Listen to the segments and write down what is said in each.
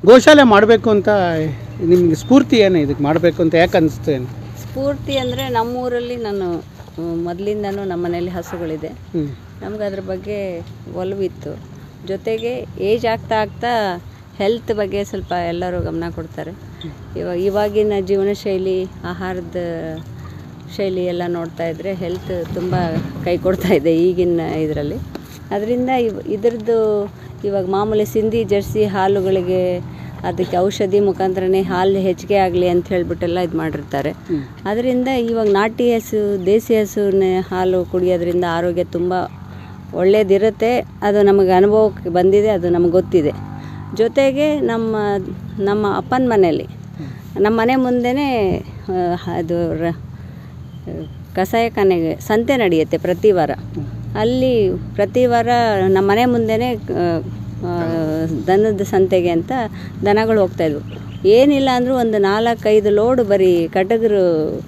ಗೋಶಾಲೆ ಮಾಡಬೇಕು ಅಂತ ನಿಮ್ಗೆ ಸ್ಫೂರ್ತಿ ಏನು ಇದಕ್ಕೆ ಮಾಡಬೇಕು ಅಂತ ಯಾಕೆ ಅನಿಸ್ತು ಏನು ಸ್ಫೂರ್ತಿ ಅಂದರೆ ನಮ್ಮೂರಲ್ಲಿ ನಾನು ಮೊದಲಿಂದನೂ ನಮ್ಮ ಮನೇಲಿ ಹಸುಗಳಿದೆ ಹ್ಞೂ ನಮ್ಗೆ ಅದ್ರ ಬಗ್ಗೆ ಒಲವಿತ್ತು ಜೊತೆಗೆ ಏಜ್ ಆಗ್ತಾ ಆಗ್ತಾ ಹೆಲ್ತ್ ಬಗ್ಗೆ ಸ್ವಲ್ಪ ಎಲ್ಲರೂ ಗಮನ ಕೊಡ್ತಾರೆ ಇವಾಗ ಇವಾಗಿನ ಜೀವನ ಶೈಲಿ ಆಹಾರದ ಶೈಲಿ ಎಲ್ಲ ನೋಡ್ತಾ ಇದ್ದರೆ ಹೆಲ್ತ್ ತುಂಬ ಕೈ ಕೊಡ್ತಾ ಇದೆ ಈಗಿನ ಇದರಲ್ಲಿ ಅದರಿಂದ ಇವ್ ಇದ್ರದ್ದು ಇವಾಗ ಮಾಮೂಲಿ ಸಿಂಧಿ ಜರ್ಸಿ ಹಾಲುಗಳಿಗೆ ಅದಕ್ಕೆ ಔಷಧಿ ಮುಖಾಂತರನೇ ಹಾಲು ಹೆಚ್ಚಿಗೆ ಆಗಲಿ ಅಂತ ಹೇಳ್ಬಿಟ್ಟೆಲ್ಲ ಇದು ಮಾಡಿರ್ತಾರೆ ಅದರಿಂದ ಇವಾಗ ನಾಟಿ ಹಸು ದೇಸಿ ಹಸುವಿನ ಹಾಲು ಕುಡಿಯೋದ್ರಿಂದ ಆರೋಗ್ಯ ತುಂಬ ಒಳ್ಳೇದಿರುತ್ತೆ ಅದು ನಮಗೆ ಅನುಭವಕ್ಕೆ ಬಂದಿದೆ ಅದು ನಮಗೆ ಗೊತ್ತಿದೆ ಜೊತೆಗೆ ನಮ್ಮ ನಮ್ಮ ಅಪ್ಪನ ಮನೆಯಲ್ಲಿ ನಮ್ಮ ಮನೆ ಮುಂದೆನೇ ಆ, ಅದು ರ ಕಷಾಯಖಾನೆಗೆ ಸಂತೆ ನಡೆಯುತ್ತೆ ಪ್ರತಿ ವಾರ ಅಲ್ಲಿ ಪ್ರತಿ ವಾರ ನಮ್ಮ ಮನೆ ಮುಂದೆನೇ ಆ, ಆ, ದನದ ಸಂತೆಗೆ ಅಂತ ದನಗಳು ಹೋಗ್ತಾಯಿದ್ವು ಏನಿಲ್ಲ ಅಂದರೂ ಒಂದು ನಾಲ್ಕೈದು ಲೋಡ್ ಬರೀ ಕಟಗರು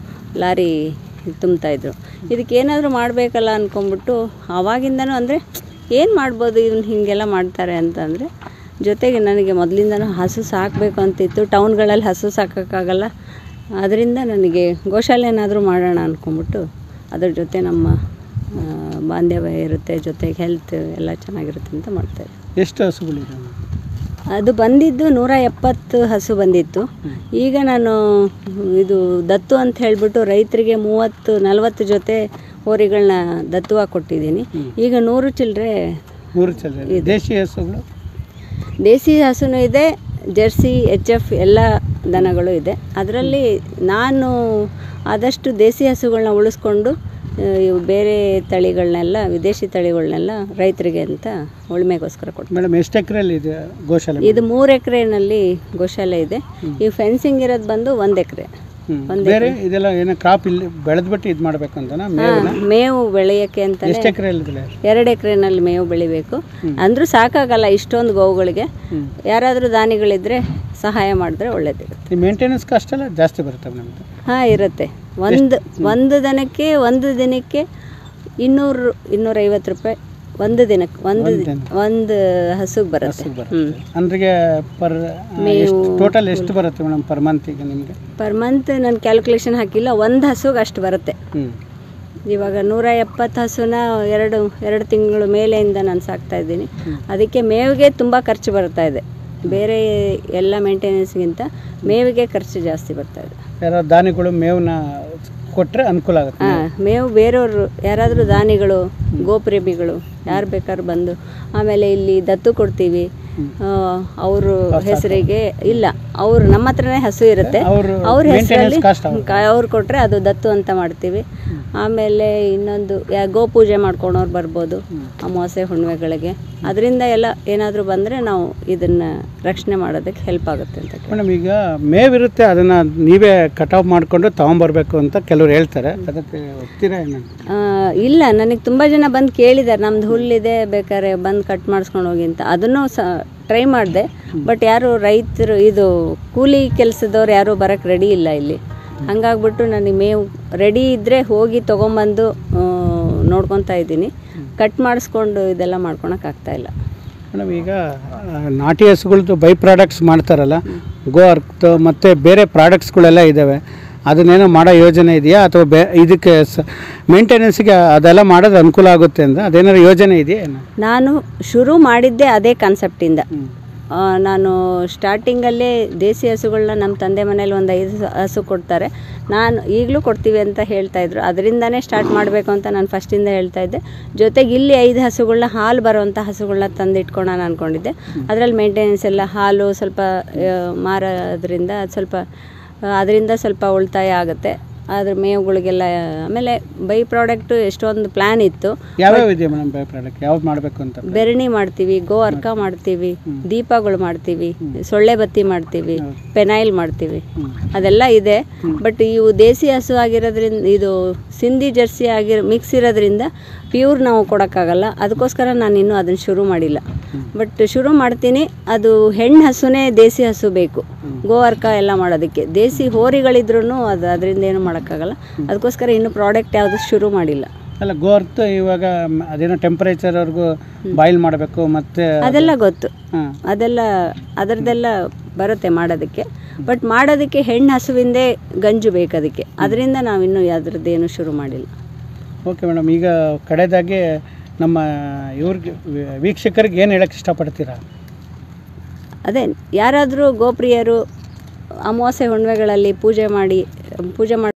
ಲಾರಿ ತುಂಬ್ತಾಯಿದ್ರು ಇದಕ್ಕೆ ಏನಾದರೂ ಮಾಡಬೇಕಲ್ಲ ಅಂದ್ಕೊಂಬಿಟ್ಟು ಆವಾಗಿಂದನೂ ಅಂದರೆ ಏನು ಮಾಡ್ಬೋದು ಇವನು ಹೀಗೆಲ್ಲ ಮಾಡ್ತಾರೆ ಅಂತಂದರೆ ಜೊತೆಗೆ ನನಗೆ ಮೊದಲಿಂದನೂ ಹಸು ಸಾಕಬೇಕು ಅಂತಿತ್ತು ಟೌನ್ಗಳಲ್ಲಿ ಹಸು ಸಾಕೋಕ್ಕಾಗಲ್ಲ ಅದರಿಂದ ನನಗೆ ಗೋಶಾಲೆ ಏನಾದರೂ ಮಾಡೋಣ ಅಂದ್ಕೊಂಬಿಟ್ಟು ಅದ್ರ ಜೊತೆ ನಮ್ಮ ಆ, ಬಾಂಧವ್ಯ ಇರುತ್ತೆ ಜೊತೆಗೆ ಹೆಲ್ತ್ ಎಲ್ಲ ಚೆನ್ನಾಗಿರುತ್ತೆ ಅಂತ ಮಾಡ್ತಾಯಿದ್ದೆ ಎಷ್ಟು ಹಸುಗಳಿದೆ ಅದು ಬಂದಿದ್ದು ನೂರ ಎಪ್ಪತ್ತು ಹಸು ಬಂದಿತ್ತು ಈಗ ನಾನು ಇದು ದತ್ತು ಅಂತ ಹೇಳಿಬಿಟ್ಟು ರೈತರಿಗೆ ಮೂವತ್ತು ನಲವತ್ತು ಜೊತೆ ಹೋರಿಗಳನ್ನ ದತ್ತುವಾಗಿ ಕೊಟ್ಟಿದ್ದೀನಿ ಈಗ ನೂರು ಚಿಲ್ಲರೆ ನೂರು ಚಲ ದೇಶಿ ಹಸುಗಳು ದೇಸಿ ಹಸುನೂ ಇದೆ ಜರ್ಸಿ ಎಚ್ ಎಫ್ ಎಲ್ಲ ದನಗಳು ಇದೆ ಅದರಲ್ಲಿ ನಾನು ಆದಷ್ಟು ದೇಸಿ ಹಸುಗಳನ್ನ ಉಳಿಸ್ಕೊಂಡು ಆ, ಇವು ಬೇರೆ ತಳಿಗಳನ್ನೆಲ್ಲ ವಿದೇಶಿ ತಳಿಗಳನ್ನೆಲ್ಲ ರೈತರಿಗೆ ಅಂತ ಉಳುಮೆಗೋಸ್ಕರ ಕೊಡ್ತೀನಿ ಮೇಡಮ್ ಎಷ್ಟು ಎಕರೆಯಲ್ಲಿ ಇದೆ ಗೋಶಾಲೆ ಇದು ಮೂರು ಎಕರೆನಲ್ಲಿ ಗೋಶಾಲೆ ಇದೆ ಈ ಫೆನ್ಸಿಂಗ್ ಇರೋದು ಬಂದು ಒಂದು ಎಕರೆ ಹ್ಮ್. ಬೇರೆ ಇದೆಲ್ಲ ಏನೋ ಕ್ರಾಪ್ ಇಲ್ಲಿ ಬೆಳೆದ್ಬಿಟ್ಟು ಇದು ಮಾಡಬೇಕು ಅಂತನಾ ಮೇವನ್ನ ಮೇವು ಬೆಳೆಯೋಕ್ಕೆ ಅಂತ ಎಷ್ಟು ಎಕರೆಯಲ್ಲಿ ಇದೆ ಎರಡು ಎಕರೆನಲ್ಲಿ ಮೇವು ಬೆಳಿಬೇಕು ಅಂದರೂ ಸಾಕಾಗಲ್ಲ ಇಷ್ಟೊಂದು ಗೋವುಗಳಿಗೆ ಯಾರಾದರೂ ದಾನಿಗಳಿದ್ರೆ ಸಹಾಯ ಮಾಡಿದ್ರೆ ಒಳ್ಳೇದಿರುತ್ತೆ ಈ ಮೇಂಟೆನೆನ್ಸ್ ಕಾಸ್ಟ್ ಎಲ್ಲ ಜಾಸ್ತಿ ಬರುತ್ತೆ ನಮ್ಮದು ಹಾಂ ಇರುತ್ತೆ ಒಂದು ಒಂದು ದನಕ್ಕೆ ಒಂದು ದಿನಕ್ಕೆ ಇನ್ನೂರು ಇನ್ನೂರೈವತ್ತು ರೂಪಾಯಿ ಒಂದು ದಿನಕ್ಕೆ ಒಂದು ಒಂದು ಹಸುಗೆ ಬರುತ್ತೆ ಹ್ಞೂ ಅಂದ್ರಿಗೆ ಪರ್ ಎಷ್ಟು ಟೋಟಲ್ ಎಷ್ಟು ಬರುತ್ತೆ ಮೇಡಮ್ ಪರ್ ಮಂತಿಗೆ ನಿಮಗೆ ಪರ್ ಮಂತ್ ನಾನು ಕ್ಯಾಲ್ಕುಲೇಷನ್ ಹಾಕಿಲ್ಲ ಒಂದು ಹಸುಗೆ ಅಷ್ಟು ಬರುತ್ತೆ ಹ್ಞೂ ಇವಾಗ ನೂರ ಎಪ್ಪತ್ತು ಹಸುನ ಎರಡು ಎರಡು ತಿಂಗಳು ಮೇಲೆಯಿಂದ ನಾನು ಸಾಕ್ತಾ ಇದ್ದೀನಿ ಅದಕ್ಕೆ ಮೇವಿಗೆ ತುಂಬ ಖರ್ಚು ಬರ್ತಾ ಇದೆ ಬೇರೆ ಎಲ್ಲ ಮೇಂಟೆನೆನ್ಸ್ಗಿಂತ ಮೇವಿಗೆ ಖರ್ಚು ಜಾಸ್ತಿ ಬರ್ತಾ ಇದೆ ಯಾರೋ ದಾನಿಗಳು ಮೇವನ್ನ ಕೊಟ್ಟರೆ ಅನುಕೂಲ ಆಗುತ್ತೆ ಹಾಂ ಮೇವು ಬೇರೆಯವರು ಯಾರಾದರೂ ದಾನಿಗಳು ಗೋಪ್ರೇಮಿಗಳು ಯಾರು ಬೇಕಾದ್ರೂ ಬಂದು ಆಮೇಲೆ ಇಲ್ಲಿ ದತ್ತು ಕೊಡ್ತೀವಿ ಅವರು ಹೆಸರಿಗೆ ಇಲ್ಲ ಅವರು ನಮ್ಮ ಹತ್ರನೇ ಹಸು ಇರುತ್ತೆ ಅವರು ಅವ್ರ ಹೆಸರಲ್ಲಿ cost ಅವ್ರು ಕೊಟ್ಟರೆ ಅದು ದತ್ತು ಅಂತ ಮಾಡ್ತೀವಿ ಆಮೇಲೆ ಇನ್ನೊಂದು ಯಾ ಗೋ ಪೂಜೆ ಮಾಡ್ಕೊಳೋರು ಬರ್ಬೋದು ಅಮಾವಾಸ್ಯೆ ಹುಣ್ಣಿಮೆಗಳಿಗೆ ಅದರಿಂದ ಎಲ್ಲ ಏನಾದರೂ ಬಂದರೆ ನಾವು ಇದನ್ನು ರಕ್ಷಣೆ ಮಾಡೋದಕ್ಕೆ ಹೆಲ್ಪ್ ಆಗುತ್ತೆ ಅಂತ ಮೇಡಮ್ ಈಗ ಮೇವಿರುತ್ತೆ ಅದನ್ನು ನೀವೇ ಕಟಾವ್ ಮಾಡಿಕೊಂಡು ತೊಗೊಂಬರ್ಬೇಕು ಅಂತ ಕೆಲವ್ರು ಹೇಳ್ತಾರೆ ಅದಕ್ಕೆ ಒಪ್ತೀರಾ ಏನು ಆ, ಇಲ್ಲ ನನಗೆ ತುಂಬ ಜನ ಬಂದು ಕೇಳಿದ್ದಾರೆ ನಮ್ದು ಹುಲ್ಲಿದೆ ಬೇಕಾದ್ರೆ ಬಂದು ಕಟ್ ಮಾಡಿಸ್ಕೊಂಡು ಹೋಗಿ ಅಂತ ಅದನ್ನು ಸ ಟ್ರೈ ಮಾಡಿದೆ ಬಟ್ ಯಾರು ರೈತರು ಇದು ಕೂಲಿ ಕೆಲಸದವ್ರು ಯಾರೂ ಬರೋಕ್ಕೆ ರೆಡಿ ಇಲ್ಲ ಇಲ್ಲಿ ಹಂಗಾಗ್ಬಿಟ್ಟು ನನಗೆ ಮೇವು ರೆಡಿ ಇದ್ದರೆ ಹೋಗಿ ತೊಗೊಂಬಂದು ಆ, ನೋಡ್ಕೊತಾ ಇದ್ದೀನಿ ಕಟ್ ಮಾಡಿಸ್ಕೊಂಡು ಇದೆಲ್ಲ ಮಾಡ್ಕೊಳಕ್ಕೆ ಇಲ್ಲ ಮೇಡಮ್ ಈಗ ಆ, ನಾಟಿ ಹಸುಗಳದ್ದು ಬೈ ಪ್ರಾಡಕ್ಟ್ಸ್ ಮಾಡ್ತಾರಲ್ಲ ಗೋ ಅರ್ಕ್ ಮತ್ತು ಬೇರೆ ಪ್ರಾಡಕ್ಟ್ಸ್ಗಳೆಲ್ಲ ಇದ್ದಾವೆ ಅದನ್ನೇನೋ ಮಾಡೋ ಯೋಜನೆ ಇದೆಯಾ ಅಥವಾ ಬೇ ಇದಕ್ಕೆ ಸ ಮೇಂಟೆನೆನ್ಸ್ಗೆ ಅದೆಲ್ಲ ಮಾಡೋದು ಅನುಕೂಲ ಆಗುತ್ತೆ ಅಂತ ಅದೇನಾದ್ರು ಯೋಜನೆ ಇದೆಯಾ ಏನು ನಾನು ಶುರು ಮಾಡಿದ್ದೆ ಅದೇ ಕಾನ್ಸೆಪ್ಟಿಂದ ಆ, ನಾನು ಸ್ಟಾರ್ಟಿಂಗಲ್ಲೇ ದೇಸಿ ಹಸುಗಳನ್ನ ನಮ್ಮ ತಂದೆ ಮನೇಲಿ ಒಂದು ಐದು ಸ- ಹಸು ಕೊಡ್ತಾರೆ ನಾನು ಈಗಲೂ ಕೊಡ್ತೀವಿ ಅಂತ ಹೇಳ್ತಾ ಇದ್ರು ಅದರಿಂದನೇ ಸ್ಟಾರ್ಟ್ ಮಾಡಬೇಕು ಅಂತ ನಾನು ಫಸ್ಟಿಂದ ಹೇಳ್ತಾ ಇದ್ದೆ ಜೊತೆಗೆ ಇಲ್ಲಿ ಐದು ಹಸುಗಳನ್ನ ಹಾಲು ಬರುವಂಥ ಹಸುಗಳನ್ನ ತಂದಿಟ್ಕೊಳ್ಳೋಣ ಅಂದ್ಕೊಂಡಿದ್ದೆ ಅದರಲ್ಲಿ ಮೇಂಟೆನೆನ್ಸ್ ಎಲ್ಲ ಹಾಲು ಸ್ವಲ್ಪ ಆ, ಮಾರೋದ್ರಿಂದ ಅದ್ ಸ್ವಲ್ಪ ಅದರಿಂದ ಸ್ವಲ್ಪ ಉಳಿತಾಯ ಆಗುತ್ತೆ ಅದ್ರ ಮೇವುಗಳಿಗೆಲ್ಲ ಆಮೇಲೆ ಬೈ ಪ್ರಾಡಕ್ಟು ಎಷ್ಟೊಂದು ಪ್ಲ್ಯಾನ್ ಇತ್ತು ಯಾವ್ಯಾವ ಇದೆಯಾ ಮೇಡಮ್ ಬೈ ಪ್ರಾಡಕ್ಟ್ ಯಾವ್ದು ಮಾಡಬೇಕು ಅಂತ ಬೆರಣಿ ಮಾಡ್ತೀವಿ ಗೋ ಅರ್ಕ ಮಾಡ್ತೀವಿ ದೀಪಗಳು ಮಾಡ್ತೀವಿ ಸೊಳ್ಳೆ ಬತ್ತಿ ಮಾಡ್ತೀವಿ ಪೆನೈಲ್ ಮಾಡ್ತೀವಿ ಅದೆಲ್ಲ ಇದೆ ಬಟ್ ಇವು ದೇಸಿ ಹಸು ಆಗಿರೋದ್ರಿಂದ ಇದು ಸಿಂಧಿ ಜರ್ಸಿ ಆಗಿರೋ ಮಿಕ್ಸ್ ಇರೋದ್ರಿಂದ ಪ್ಯೂರ್ ನಾವು ಕೊಡೋಕ್ಕಾಗಲ್ಲ ಅದಕ್ಕೋಸ್ಕರ ನಾನು ಇನ್ನೂ ಅದನ್ನು ಶುರು ಮಾಡಿಲ್ಲ ಬಟ್ ಶುರು ಮಾಡ್ತೀನಿ ಅದು ಹೆಣ್ಣು ಹಸುನೇ ದೇಸಿ ಹಸು ಬೇಕು ಗೋ ಅರ್ಕ ಎಲ್ಲ ಮಾಡೋದಕ್ಕೆ ದೇಸಿ ಹೋರಿಗಳಿದ್ರೂ ಅದು ಅದರಿಂದ ಏನು ಮಾಡೋಕ್ಕಾಗಲ್ಲ ಅದಕ್ಕೋಸ್ಕರ ಇನ್ನೂ ಪ್ರಾಡಕ್ಟ್ ಯಾವುದು ಶುರು ಮಾಡಿಲ್ಲ ಅಲ್ಲ ಗೋ ಅರ್ತ್ ಇವಾಗ ಮ್, ಅದೇನೋ ಟೆಂಪರೇಚರ್ವರೆಗೂ ಬಾಯ್ಲ್ ಮಾಡಬೇಕು ಮತ್ತೆ ಅದೆಲ್ಲ ಗೊತ್ತು ಹಾಂ ಅದೆಲ್ಲ ಅದರದ್ದೆಲ್ಲ ಬರುತ್ತೆ ಮಾಡೋದಕ್ಕೆ ಬಟ್ ಮಾಡೋದಕ್ಕೆ ಹೆಣ್ಣು ಹಸುವಿಂದೇ ಗಂಜು ಬೇಕು ಅದಕ್ಕೆ ಅದರಿಂದ ನಾವಿನ್ನೂ ಅದ್ರದ್ದೇನು ಶುರು ಮಾಡಿಲ್ಲ ಓಕೆ ಮೇಡಮ್ ಈಗ ಕಡೆದಾಗಿ ನಮ್ಮ ಇವ್ರಿಗೆ ವೀಕ್ಷಕರಿಗೆ ಏನು ಹೇಳಕ್ಕೆ ಇಷ್ಟಪಡ್ತೀರಾ ಅದೇ ಯಾರಾದರೂ ಗೋಪ್ರಿಯರು ಅಮಾವಾಸ್ಯೆ ಹುಣ್ಣಿಮೆಗಳಲ್ಲಿ ಪೂಜೆ ಮಾಡಿ ಪೂಜೆ ಮಾಡಿ